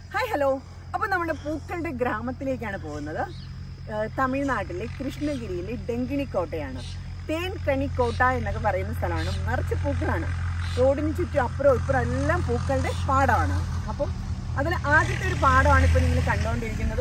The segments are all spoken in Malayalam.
ഹായ് ഹലോ അപ്പോൾ നമ്മുടെ പൂക്കളുടെ ഗ്രാമത്തിലേക്കാണ് പോകുന്നത് ഏഹ് തമിഴ്നാട്ടിലെ കൃഷ്ണഗിരിയിലെ ഡെങ്കിണിക്കോട്ടയാണ് തേൻ കണിക്കോട്ട എന്നൊക്കെ പറയുന്ന സ്ഥലമാണ് നിറച്ച് പൂക്കളാണ് റോഡിന് ചുറ്റും അപ്പുറം ഇപ്പുറം എല്ലാം പൂക്കളുടെ പാടമാണ് അപ്പം അതിൽ ആദ്യത്തെ ഒരു പാടമാണ് ഇപ്പോൾ നിങ്ങൾ കണ്ടുകൊണ്ടിരിക്കുന്നത്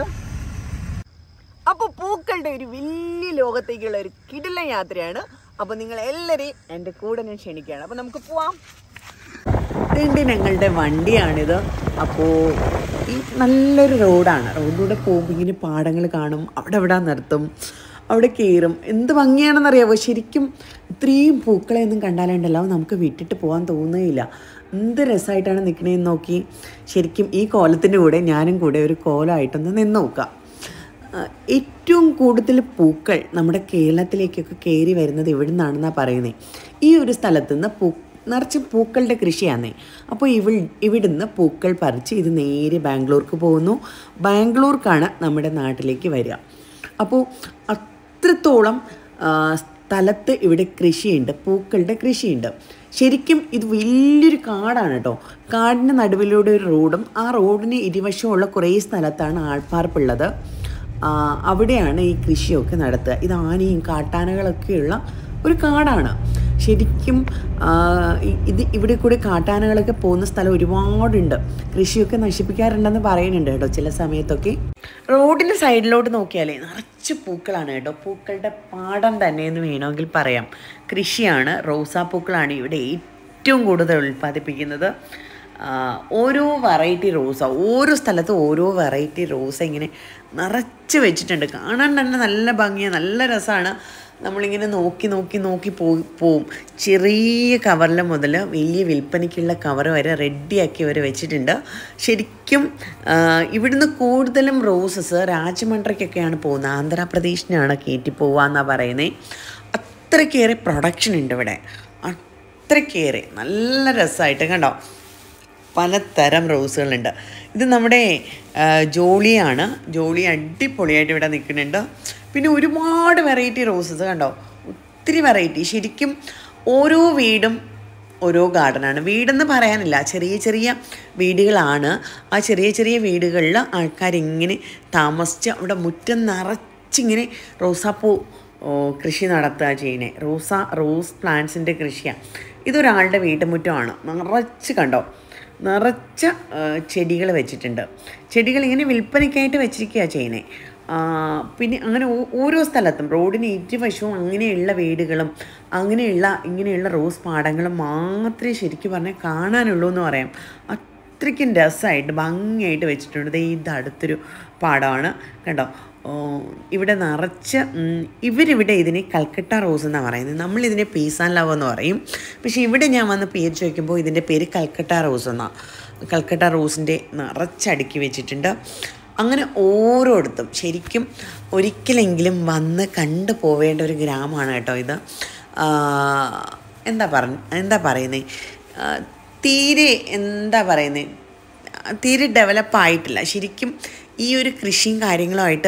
അപ്പോൾ പൂക്കളുടെ ഒരു വലിയ ലോകത്തേക്കുള്ള ഒരു കിടില യാത്രയാണ് അപ്പോൾ നിങ്ങൾ എല്ലാവരെയും എൻ്റെ കൂടെ ഞാൻ ക്ഷണിക്കുകയാണ് അപ്പോൾ നമുക്ക് പോവാം ഇതുണ്ട് ഞങ്ങളുടെ വണ്ടിയാണിത് അപ്പോൾ ഈ നല്ലൊരു റോഡാണ് റോഡിലൂടെ പോകുമ്പോൾ ഇങ്ങനെ പാടങ്ങൾ കാണും അവിടെ അവിടെ നിർത്തും അവിടെ കയറും എന്ത് ഭംഗിയാണെന്നറിയാമോ ശരിക്കും ഇത്രയും പൂക്കളെയൊന്നും കണ്ടാലുണ്ടല്ലോ നമുക്ക് വിട്ടിട്ട് പോകാൻ തോന്നുകയില്ല എന്ത് രസമായിട്ടാണ് നിൽക്കണേന്ന് നോക്കി ശരിക്കും ഈ കോലത്തിൻ്റെ കൂടെ ഞാനും കൂടെ ഒരു കോലമായിട്ടൊന്ന് നിന്ന് നോക്കാം ആ, ഏറ്റവും കൂടുതൽ പൂക്കൾ നമ്മുടെ കേരളത്തിലേക്കൊക്കെ കയറി വരുന്നത് ഇവിടെ നിന്നാണെന്നാണ് പറയുന്നത് ഈ ഒരു സ്ഥലത്ത് നിന്ന് പൂ നിറച്ച് പൂക്കളുടെ കൃഷിയാണേ അപ്പോൾ ഇവ ഇവിടുന്ന് പൂക്കൾ പറിച്ച് ഇത് നേരെ ബാംഗ്ലൂർക്ക് പോകുന്നു ബാംഗ്ലൂർക്കാണ് നമ്മുടെ നാട്ടിലേക്ക് വരിക അപ്പോൾ അത്രത്തോളം ആ, സ്ഥലത്ത് ഇവിടെ കൃഷിയുണ്ട് പൂക്കളുടെ കൃഷിയുണ്ട് ശരിക്കും ഇത് വലിയൊരു കാടാണ് കേട്ടോ കാടിന് നടുവിലൂടെ ഒരു റോഡും ആ റോഡിന് ഇരുവശമുള്ള കുറേ സ്ഥലത്താണ് ആൾപ്പാർപ്പുള്ളത് ആ, അവിടെയാണ് ഈ കൃഷിയൊക്കെ നടത്തുക ഇത് ആനയും കാട്ടാനകളൊക്കെയുള്ള ഒരു കാടാണ് ശരിക്കും ആ, ഇ- ഇത് ഇവിടെ കൂടി കാട്ടാനകളൊക്കെ പോകുന്ന സ്ഥലം ഒരുപാടുണ്ട് കൃഷിയൊക്കെ നശിപ്പിക്കാറുണ്ടെന്ന് പറയുന്നുണ്ട് കേട്ടോ ചില സമയത്തൊക്കെ റോഡിൻ്റെ സൈഡിലോട്ട് നോക്കിയാലേ നിറച്ച് പൂക്കളാണ് കേട്ടോ പൂക്കളുടെ പാടം തന്നെ എന്ന് വേണമെങ്കിൽ പറയാം കൃഷിയാണ് റോസാപ്പൂക്കളാണ് ഇവിടെ ഏറ്റവും കൂടുതൽ ഉൽപ്പാദിപ്പിക്കുന്നത് ആ, ഓരോ വെറൈറ്റി റോസ ഓരോ സ്ഥലത്തും ഓരോ വെറൈറ്റി റോസ ഇങ്ങനെ നിറച്ച് വെച്ചിട്ടുണ്ട് കാണാൻ തന്നെ നല്ല ഭംഗിയാണ് നല്ല രസമാണ് നമ്മളിങ്ങനെ നോക്കി നോക്കി നോക്കി പോയി പോവും ചെറിയ കവറിൽ മുതൽ വലിയ വിൽപ്പനയ്ക്കുള്ള കവർ വരെ റെഡിയാക്കി അവർ വെച്ചിട്ടുണ്ട് ശരിക്കും ആ, ഇവിടുന്ന് കൂടുതലും റോസസ് രാജമണ്ഡ്രയ്ക്കൊക്കെയാണ് പോകുന്നത് ആന്ധ്രാപ്രദേശിനാണ് കയറ്റി പോവാന്നാണ് പറയുന്നത് അത്രയ്ക്കേറെ പ്രൊഡക്ഷൻ ഉണ്ട് ഇവിടെ അത്രയ്ക്കേറെ നല്ല രസമായിട്ട് കണ്ടോ പലതരം റോസുകളുണ്ട് ഇത് നമ്മുടെ ആ, ജോളിയാണ് ജോളി അടിപൊളിയായിട്ട് ഇവിടെ നിൽക്കുന്നുണ്ട് പിന്നെ ഒരുപാട് വെറൈറ്റി റോസസ് കണ്ടോ ഒത്തിരി വെറൈറ്റി ശരിക്കും ഓരോ വീടും ഓരോ ഗാർഡനാണ് വീടെന്ന് പറയാനില്ല ചെറിയ ചെറിയ വീടുകളാണ് ആ ചെറിയ ചെറിയ വീടുകളിൽ ആൾക്കാരിങ്ങനെ താമസിച്ച് അവിടെ മുറ്റം നിറച്ചിങ്ങനെ റോസാപ്പൂ ഓ, കൃഷി നടത്തുക ചെയ്യണേ റോസ റോസ് പ്ലാന്റ്സിൻ്റെ കൃഷിയാണ് ഇതൊരാളുടെ വീട്ടുമുറ്റമാണ് നിറച്ച് കണ്ടോ നിറച്ച ചെടികൾ വെച്ചിട്ടുണ്ട് ചെടികൾ ഇങ്ങനെ വിൽപ്പനയ്ക്കായിട്ട് വെച്ചിരിക്കുക ചെയ്യണേ ആ, പിന്നെ അങ്ങനെ ഓ- ഓരോ സ്ഥലത്തും റോഡിന് ഇരുവശവും അങ്ങനെയുള്ള വീടുകളും അങ്ങനെയുള്ള ഇങ്ങനെയുള്ള റോസ് പാടങ്ങളും മാത്രമേ ശരിക്കും പറഞ്ഞാൽ കാണാനുള്ളൂ എന്ന് പറയാം അത്രയ്ക്കും രസമായിട്ട് ഭംഗിയായിട്ട് വെച്ചിട്ടുണ്ട് ദേ ഇത് അടുത്തൊരു പാടമാണ് കണ്ടോ ഓ, ഇവിടെ നിറച്ച് ഉം, ഇവരിവിടെ ഇതിനെ കൽക്കട്ട റോസ് എന്നാണ് പറയുന്നത് നമ്മളിതിനെ പീസ് ആൻഡ് ലവ് എന്ന് പറയും പക്ഷേ ഇവിടെ ഞാൻ വന്ന് പേര് ചോദിക്കുമ്പോൾ ഇതിൻ്റെ പേര് കൽക്കട്ട റോസ് എന്നാണ് കൽക്കട്ട റോസിൻ്റെ നിറച്ചടുക്കി വെച്ചിട്ടുണ്ട് അങ്ങനെ ഓരോരുത്തും ശരിക്കും ഒരിക്കലെങ്കിലും വന്ന് കണ്ടു പോവേണ്ട ഒരു ഗ്രാമമാണ് കേട്ടോ ഇത് ആ, എന്താ പറഞ്ഞ എന്താ പറയുന്നത് തീരെ എന്താ പറയുന്നത് തീരെ ഡെവലപ്പ് ആയിട്ടില്ല ശരിക്കും ഈ ഒരു കൃഷിയും കാര്യങ്ങളുമായിട്ട്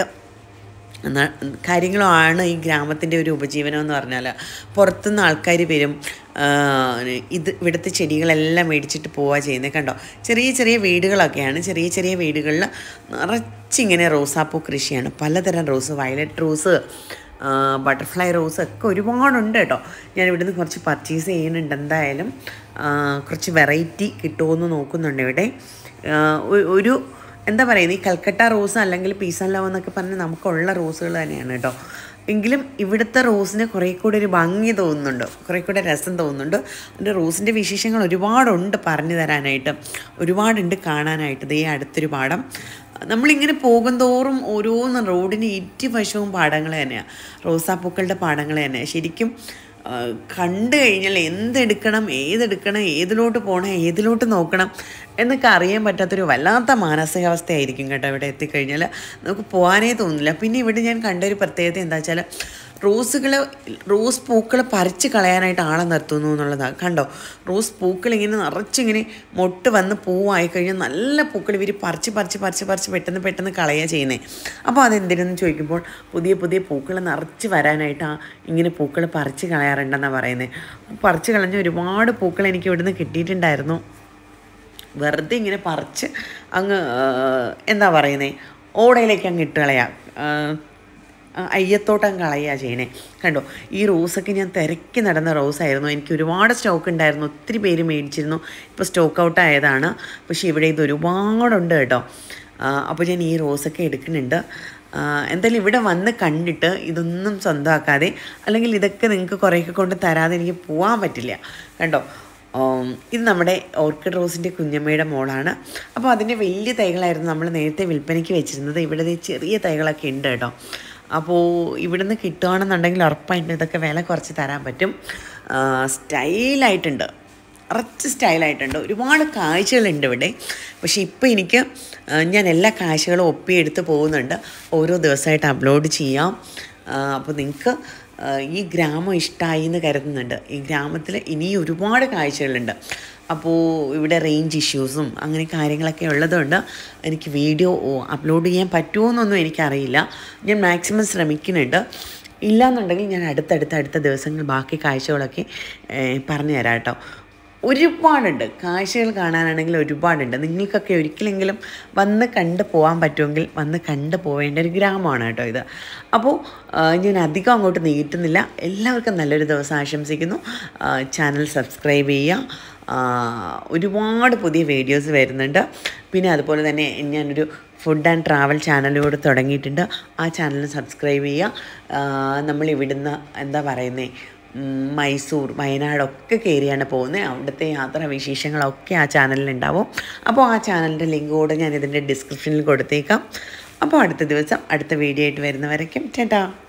ന- കാര്യങ്ങളുമാണ് ഈ ഗ്രാമത്തിൻ്റെ ഒരു ഉപജീവനം എന്ന് പറഞ്ഞാൽ പുറത്തുനിന്ന് ആൾക്കാർ വരും ആ, ഇത് ഇവിടുത്തെ ചെടികളെല്ലാം മേടിച്ചിട്ട് പോവുക ചെയ്യുന്നത് കണ്ടോ ചെറിയ ചെറിയ വീടുകളൊക്കെയാണ് ചെറിയ ചെറിയ വീടുകളിൽ നിറച്ചിങ്ങനെ റോസാപ്പൂ കൃഷിയാണ് പലതരം rose violet rose butterfly rose ഒക്കെ ഒരുപാടുണ്ട് കേട്ടോ ഞാൻ ഇവിടുന്ന് കുറച്ച് പർച്ചേസ് ചെയ്യുന്നുണ്ട് എന്തായാലും ആ, കുറച്ച് വെറൈറ്റി കിട്ടുമോ നോക്കുന്നുണ്ട് ഇവിടെ ആ, ഒ- ഒരു എന്താ പറയുന്നത് ഈ കൽക്കട്ട റോസ് അല്ലെങ്കിൽ പീസ് ആൻഡ് ലവ് എന്നൊക്കെ പറഞ്ഞാൽ നമുക്കുള്ള റോസുകൾ തന്നെയാണ് കേട്ടോ എങ്കിലും ഇവിടുത്തെ റോസിന് കുറേ കൂടെ ഒരു ഭംഗി തോന്നുന്നുണ്ട് കുറേ കൂടെ രസം തോന്നുന്നുണ്ട് അതിൻ്റെ റോസിൻ്റെ വിശേഷങ്ങൾ ഒരുപാടുണ്ട് പറഞ്ഞു തരാനായിട്ട് ഒരുപാടുണ്ട് കാണാനായിട്ട് ദേ അടുത്തൊരു പാടം നമ്മളിങ്ങനെ പോകും തോറും ഓരോന്ന് റോഡിന് ഇരുവശവും പാടങ്ങൾ തന്നെയാണ് റോസാപ്പൂക്കളുടെ പാടങ്ങൾ തന്നെയാണ് ശരിക്കും ആ, കണ്ടു കഴിഞ്ഞാൽ എന്തെടുക്കണം ഏതെടുക്കണം ഏതിലോട്ട് പോകണം ഏതിലോട്ട് നോക്കണം എന്നൊക്കെ അറിയാൻ പറ്റാത്തൊരു വല്ലാത്ത മാനസികാവസ്ഥയായിരിക്കും കേട്ടോ ഇവിടെ എത്തിക്കഴിഞ്ഞാൽ നമുക്ക് പോകാനേ തോന്നില്ല പിന്നെ ഇവിടെ ഞാൻ കണ്ട ഒരു പ്രത്യേകത എന്താ വെച്ചാൽ റോസുകൾ റോസ് പൂക്കൾ പറിച്ച് കളയാനായിട്ട് ആളെ നിർത്തുന്നു എന്നുള്ളതാണ് കണ്ടോ റോസ് പൂക്കൾ ഇങ്ങനെ നിറച്ചിങ്ങനെ മൊട്ട് വന്ന് പൂവായി കഴിഞ്ഞാൽ നല്ല പൂക്കൾ ഇവർ പറിച്ച് പറിച്ച് പറിച്ച് പറിച്ച് പെട്ടെന്ന് പെട്ടെന്ന് കളയുക ചെയ്യുന്നത് അപ്പോൾ അതെന്തിനെന്ന് ചോദിക്കുമ്പോൾ പുതിയ പുതിയ പൂക്കൾ നിറച്ച് വരാനായിട്ട് ആ ഇങ്ങനെ പൂക്കൾ പറിച്ച് കളയാറുണ്ടെന്നാണ് പറയുന്നത് പറിച്ച് കളഞ്ഞ ഒരുപാട് പൂക്കൾ എനിക്ക് ഇവിടുന്ന് കിട്ടിയിട്ടുണ്ടായിരുന്നു വെറുതെ ഇങ്ങനെ പറിച്ച് അങ്ങ് ആ, എന്താ പറയുന്നത് ഓടയിലേക്ക് അങ്ങ് ഇട്ട് കളയാം ആ, ആ, അയ്യത്തോട്ടം കളയുക ചെയ്യണേ കണ്ടോ ഈ റോസൊക്കെ ഞാൻ തിരക്കി നടന്ന റോസായിരുന്നു എനിക്ക് ഒരുപാട് സ്റ്റോക്ക് ഉണ്ടായിരുന്നു ഒത്തിരി പേര് മേടിച്ചിരുന്നു ഇപ്പോൾ സ്റ്റോക്ക് ഔട്ട് ആയതാണ് പക്ഷേ ഇവിടെ ഇത് ഒരുപാടുണ്ട് കേട്ടോ അപ്പോൾ ഞാൻ ഈ റോസൊക്കെ എടുക്കുന്നുണ്ട് ആ, എന്തായാലും ഇവിടെ വന്ന് കണ്ടിട്ട് ഇതൊന്നും സ്വന്തമാക്കാതെ അല്ലെങ്കിൽ ഇതൊക്കെ നിങ്ങൾക്ക് കുറേയൊക്കെ കൊണ്ട് തരാതെ എനിക്ക് പോകാൻ പറ്റില്ല കണ്ടോ ഉം, ഇത് നമ്മുടെ ഓർക്കിഡ് റോസിൻ്റെ കുഞ്ഞമ്മയുടെ മോളാണ് അപ്പോൾ അതിൻ്റെ വലിയ തൈകളായിരുന്നു നമ്മൾ നേരത്തെ വിൽപ്പനയ്ക്ക് വെച്ചിരുന്നത് ഇവിടെ ദേ ചെറിയ തൈകളൊക്കെ ഉണ്ട് കേട്ടോ അപ്പോൾ ഇവിടുന്ന് കിട്ടുകയാണെന്നുണ്ടെങ്കിൽ ഉറപ്പായിട്ടും ഇതൊക്കെ വില കുറച്ച് തരാൻ പറ്റും ആ, സ്റ്റൈലായിട്ടുണ്ട് കുറച്ച് സ്റ്റൈലായിട്ടുണ്ട് ഒരുപാട് കാഴ്ചകളുണ്ട് ഇവിടെ പക്ഷേ ഇപ്പോൾ എനിക്ക് ആ, ഞാൻ എല്ലാ കാഴ്ചകളും ഒപ്പിയെടുത്ത് പോകുന്നുണ്ട് ഓരോ ദിവസമായിട്ട് അപ്ലോഡ് ചെയ്യാം അപ്പോൾ നിങ്ങൾക്ക് ഈ ഗ്രാമം ഇഷ്ടമായി എന്ന് കരുതുന്നുണ്ട് ഈ ഗ്രാമത്തിൽ ഇനി ഒരുപാട് കാഴ്ചകളുണ്ട് അപ്പോൾ ഇവിടെ റേഞ്ച് ഇഷ്യൂസും അങ്ങനെ കാര്യങ്ങളൊക്കെ ഉള്ളതുകൊണ്ട് എനിക്ക് വീഡിയോ അപ്ലോഡ് ചെയ്യാൻ പറ്റുമോ എന്നൊന്നും എനിക്കറിയില്ല ഞാൻ മാക്സിമം ശ്രമിക്കുന്നുണ്ട് ഇല്ലാന്നുണ്ടെങ്കിൽ ഞാൻ അടുത്തടുത്ത അടുത്ത ദിവസങ്ങൾ ബാക്കി കാഴ്ചകളൊക്കെ ഏഹ്, പറഞ്ഞു തരാം കേട്ടോ ഒരുപാടുണ്ട് കാഴ്ചകൾ കാണാനാണെങ്കിൽ ഒരുപാടുണ്ട് നിങ്ങൾക്കൊക്കെ ഒരിക്കലെങ്കിലും വന്ന് കണ്ട് പോകാൻ പറ്റുമെങ്കിൽ വന്ന് കണ്ട് പോവേണ്ട ഒരു ഗ്രാമമാണ് കേട്ടോ ഇത് അപ്പോൾ ആ, ഞാൻ അധികം അങ്ങോട്ട് നീട്ടുന്നില്ല എല്ലാവർക്കും നല്ലൊരു ദിവസം ആശംസിക്കുന്നു ആ, ചാനൽ സബ്സ്ക്രൈബ് ചെയ്യുക ആ, ഒരുപാട് പുതിയ വീഡിയോസ് വരുന്നുണ്ട് പിന്നെ അതുപോലെ തന്നെ ഞാനൊരു ഫുഡ് ആൻഡ് ട്രാവൽ ചാനലുകൂടെ തുടങ്ങിയിട്ടുണ്ട് ആ ചാനൽ സബ്സ്ക്രൈബ് ചെയ്യുക ആ, നമ്മൾ ഇവിടുന്ന് എന്താ പറയുന്നത് മൈസൂർ വയനാടൊക്കെ കയറിയാണ് പോകുന്നത് അവിടുത്തെ യാത്രാ വിശേഷങ്ങളൊക്കെ ആ ചാനലിലുണ്ടാവും അപ്പോൾ ആ ചാനലിൻ്റെ ലിങ്ക് കൂടെ ഞാൻ ഇതിൻ്റെ ഡിസ്ക്രിപ്ഷനിൽ കൊടുത്തേക്കാം അപ്പോൾ അടുത്ത ദിവസം അടുത്ത വീഡിയോ ആയിട്ട് വരുന്നവരേക്കും ചേട്ടാ